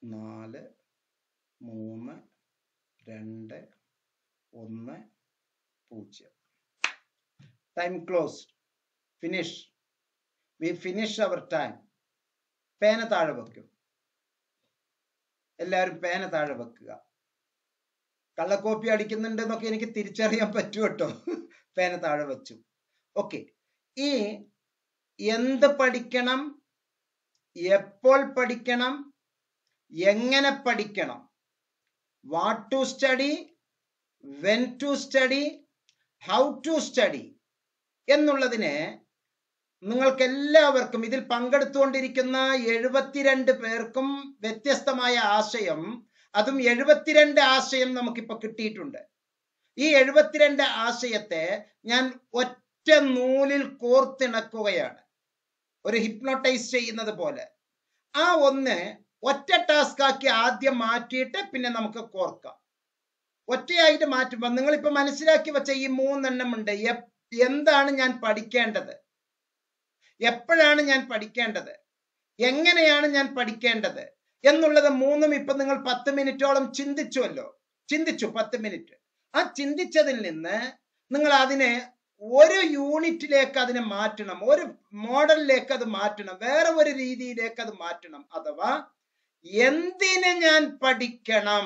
നാല് മൂന്ന് രണ്ട് ഒന്ന് പൂജ്യം time close finish we finish അവർ ടൈം പേന താഴെ വെക്കും എല്ലാവരും പേന താഴെ വെക്കുക കള്ളക്കോപ്പി അടിക്കുന്നുണ്ടെന്നൊക്കെ എനിക്ക് തിരിച്ചറിയാൻ പറ്റും കേട്ടോ പേന താഴെ വെച്ചു ഓക്കെ ഈ എന്ത് പഠിക്കണം എപ്പോൾ പഠിക്കണം എങ്ങനെ പഠിക്കണം what to study when to study how to study എന്നുള്ളതിനെ നിങ്ങൾക്ക് എല്ലാവർക്കും ഇതിൽ പങ്കെടുത്തുകൊണ്ടിരിക്കുന്ന എഴുപത്തിരണ്ട് പേർക്കും വ്യത്യസ്തമായ ആശയം അതും എഴുപത്തിരണ്ട് ആശയം നമുക്കിപ്പോ കിട്ടിയിട്ടുണ്ട് ഈ എഴുപത്തിരണ്ട് ആശയത്തെ ഞാൻ ഒറ്റ നൂലിൽ കോർത്തിണക്കുകയാണ് ഒരു ഹിപ്നോട്ടൈസ് ചെയ്യുന്നത് പോലെ ആ ഒന്ന് ഒറ്റ ടാസ്ക് ആക്കി ആദ്യം മാറ്റിയിട്ട് പിന്നെ നമുക്ക് കോർക്കാം ഒറ്റയായിട്ട് മാറ്റുമ്പോൾ നിങ്ങളിപ്പോ മനസ്സിലാക്കി വെച്ച ഈ മൂന്നെണ്ണം ഉണ്ട് എന്താണ് ഞാൻ പഠിക്കേണ്ടത് എപ്പോഴാണ് ഞാൻ പഠിക്കേണ്ടത് എങ്ങനെയാണ് ഞാൻ പഠിക്കേണ്ടത് എന്നുള്ളത് മൂന്നും ഇപ്പൊ നിങ്ങൾ പത്ത് മിനിറ്റോളം ചിന്തിച്ചുവല്ലോ ചിന്തിച്ചു പത്ത് മിനിറ്റ് ആ ചിന്തിച്ചതിൽ നിന്ന് നിങ്ങൾ അതിനെ ഒരു യൂണിറ്റിലേക്ക് അതിനെ മാറ്റണം ഒരു മോഡലിലേക്ക് അത് മാറ്റണം വേറെ ഒരു രീതിയിലേക്ക് അത് മാറ്റണം അഥവാ എന്തിന് ഞാൻ പഠിക്കണം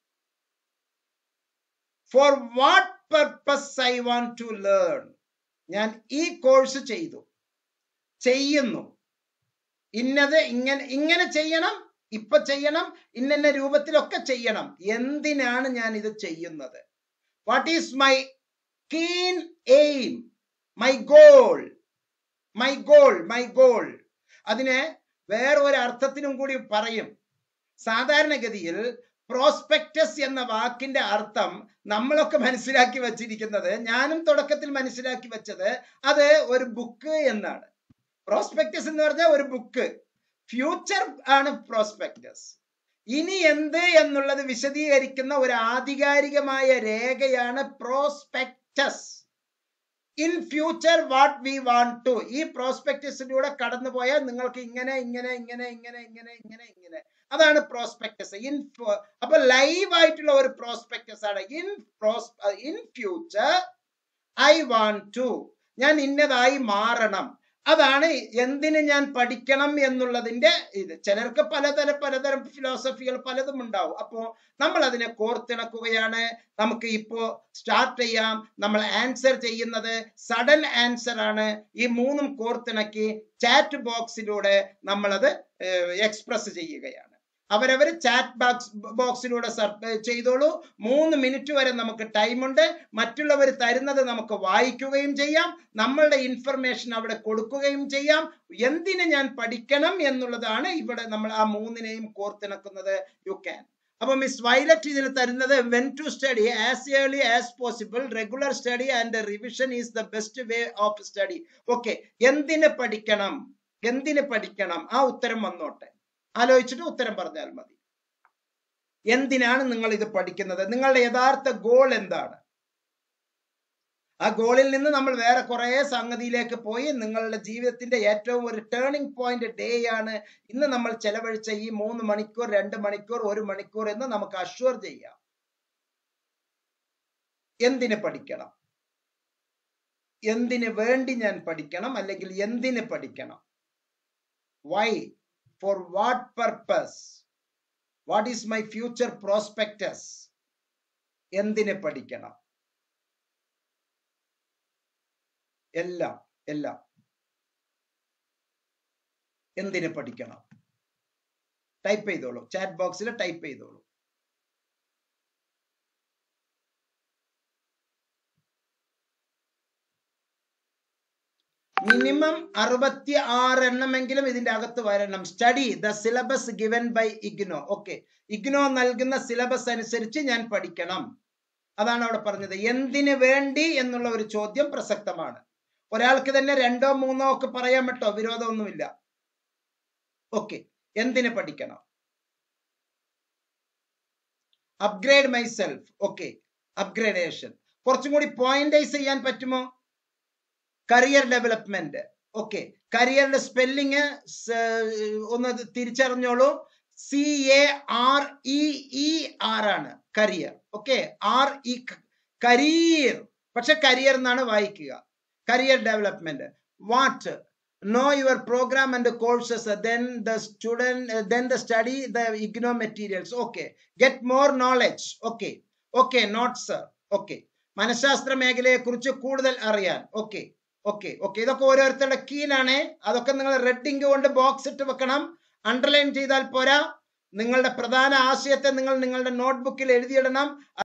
for what purpose I want to learn ഞാൻ ഈ കോഴ്സ് ചെയ്തു ചെയ്യുന്നു ഇന്നത് ഇങ്ങനെ ഇങ്ങനെ ചെയ്യണം ഇപ്പൊ ചെയ്യണം ഇന്ന രൂപത്തിലൊക്കെ ചെയ്യണം എന്തിനാണ് ഞാൻ ഇത് ചെയ്യുന്നത് what is my keen aim my goal my goal my goal അതിനെ വേറെ ഒരു അർത്ഥത്തിനും കൂടി പറയും സാധാരണഗതിയിൽ പ്രോസ്പെക്ടസ് എന്ന വാക്കിന്റെ അർത്ഥം നമ്മളൊക്കെ മനസ്സിലാക്കി വെച്ചിരിക്കുന്നത് ഞാനും തുടക്കത്തിൽ മനസ്സിലാക്കി വെച്ചത് അത് ഒരു ബുക്ക് എന്നാണ് പ്രോസ്പെക്ടസ് എന്ന് പറഞ്ഞാൽ ഒരു ബുക്ക് ഫ്യൂച്ചർ ആണ് പ്രോസ്പെക്ടസ് ഇനി എന്ത് എന്നുള്ളത് വിശദീകരിക്കുന്ന ഒരു ആധികാരികമായ രേഖയാണ് prospectus in future what we want to ഈ പ്രോസ്പെക്ടസിലൂടെ കടന്നു പോയാൽ നിങ്ങൾക്ക് ഇങ്ങനെ ഇങ്ങനെ ഇങ്ങനെ ഇങ്ങനെ ഇങ്ങനെ ഇങ്ങനെ ഇങ്ങനെ അതാണ് പ്രോസ്പെക്ടസ് ഇൻ അപ്പൊ ലൈവ് ആയിട്ടുള്ള ഒരു പ്രോസ്പെക്ടസ് ആണ് in pros in future I want to ഞാൻ ഇന്നതായി മാറണം അതാണ് എന്തിന് ഞാൻ പഠിക്കണം എന്നുള്ളതിന്റെ ഇത് ചിലർക്ക് പലതരം പലതരം ഫിലോസഫികൾ പലതും ഉണ്ടാവും അപ്പോ നമ്മൾ അതിനെ കോർത്തിണക്കുകയാണ് നമുക്ക് ഇപ്പോ സ്റ്റാർട്ട് ചെയ്യാം നമ്മൾ ആൻസർ ചെയ്യുന്നത് സഡൻ ആൻസർ ആണ് ഈ മൂന്നും കോർത്തിണക്കി ചാറ്റ് ബോക്സിലൂടെ നമ്മളത് എക്സ്പ്രസ് ചെയ്യുകയാണ് അവരവർ ചാറ്റ് ബോക്സ് ബോക്സിലൂടെ ചെയ്തോളൂ മൂന്ന് മിനിറ്റ് വരെ നമുക്ക് ടൈമുണ്ട് മറ്റുള്ളവർ തരുന്നത് നമുക്ക് വായിക്കുകയും ചെയ്യാം നമ്മളുടെ ഇൻഫർമേഷൻ അവിടെ കൊടുക്കുകയും ചെയ്യാം എന്തിന് ഞാൻ പഠിക്കണം എന്നുള്ളതാണ് ഇവിടെ നമ്മൾ ആ മൂന്നിനെയും കോർത്തിണക്കുന്നത് യു ക്യാൻ അപ്പൊ മിസ് വൈലറ്റ് ഇതിന് തരുന്നത് when to study as early as possible regular study and revision is the best way of study okay എന്തിന് പഠിക്കണം എന്തിന് പഠിക്കണം ആ ഉത്തരം വന്നോട്ടെ ആലോചിച്ചിട്ട് ഉത്തരം പറഞ്ഞാൽ മതി എന്തിനാണ് നിങ്ങൾ ഇത് പഠിക്കുന്നത് നിങ്ങളുടെ യഥാർത്ഥ ഗോൾ എന്താണ് ആ ഗോളിൽ നിന്ന് നമ്മൾ വേറെ കുറെ സംഗതിയിലേക്ക് പോയി നിങ്ങളുടെ ജീവിതത്തിന്റെ ഏറ്റവും ഒരു ടേണിംഗ് പോയിന്റ് ഡേ ആണ് ഇന്ന് നമ്മൾ ചെലവഴിച്ച ഈ മൂന്ന് മണിക്കൂർ രണ്ട് മണിക്കൂർ ഒരു മണിക്കൂർ എന്ന് നമുക്ക് അഷ്വർ ചെയ്യാം എന്തിന് പഠിക്കണം എന്തിന് വേണ്ടി ഞാൻ പഠിക്കണം അല്ലെങ്കിൽ എന്തിന് പഠിക്കണം why for what purpose what is my future prospectus എന്തിന് പഠിക്കണം എല്ലാം എല്ലാം എന്തിന് പഠിക്കണം ടൈപ്പ് ചെയ്തോളൂ ചാറ്റ് ബോക്സിൽ ടൈപ്പ് ചെയ്തോളൂ മിനിമം അറുപത്തി ആറ് എണ്ണമെങ്കിലും ഇതിന്റെ അകത്ത് വരണം study the syllabus given by IGNOU okay IGNOU നൽകുന്ന സിലബസ് അനുസരിച്ച് ഞാൻ പഠിക്കണം അതാണ് അവിടെ പറഞ്ഞത് എന്തിനു വേണ്ടി എന്നുള്ള ഒരു ചോദ്യം പ്രസക്തമാണ് ഒരാൾക്ക് തന്നെ രണ്ടോ മൂന്നോ ഒക്കെ പറയാൻ പറ്റോ വിരോധമൊന്നുമില്ല ഓക്കെ എന്തിന് പഠിക്കണം upgrade myself okay upgradation കുറച്ചും കൂടി പോയിന്റൈസ് ചെയ്യാൻ പറ്റുമോ കരിയർ ഡെവലപ്മെന്റ് ഓക്കെ കരിയറിന്റെ സ്പെല്ലിങ് ഒന്ന് തിരിച്ചറിഞ്ഞോളൂ C A R E E R ആണ് career okay R E career പക്ഷെ കരിയർ എന്നാണ് വായിക്കുക career development what know your program and the courses uh, then the student uh, then the study the igno materials okay get more knowledge okay okay not sir okay മനഃശാസ്ത്ര മേഖലയെ കുറിച്ച് കൂടുതൽ അറിയാൻ okay okay okay ഇതൊക്കെ ഓരോരുത്തരുടെ കീനാണ് അതൊക്കെ നിങ്ങൾ റെഡിങ് കൊണ്ട് ബോക്സ് ഇട്ട് വെക്കണം അണ്ടർലൈൻ ചെയ്താൽ പോരാ നിങ്ങളുടെ പ്രധാന ആശയത്തെ നിങ്ങൾ നിങ്ങളുടെ നോട്ട്ബുക്കിൽ എഴുതിയിടണം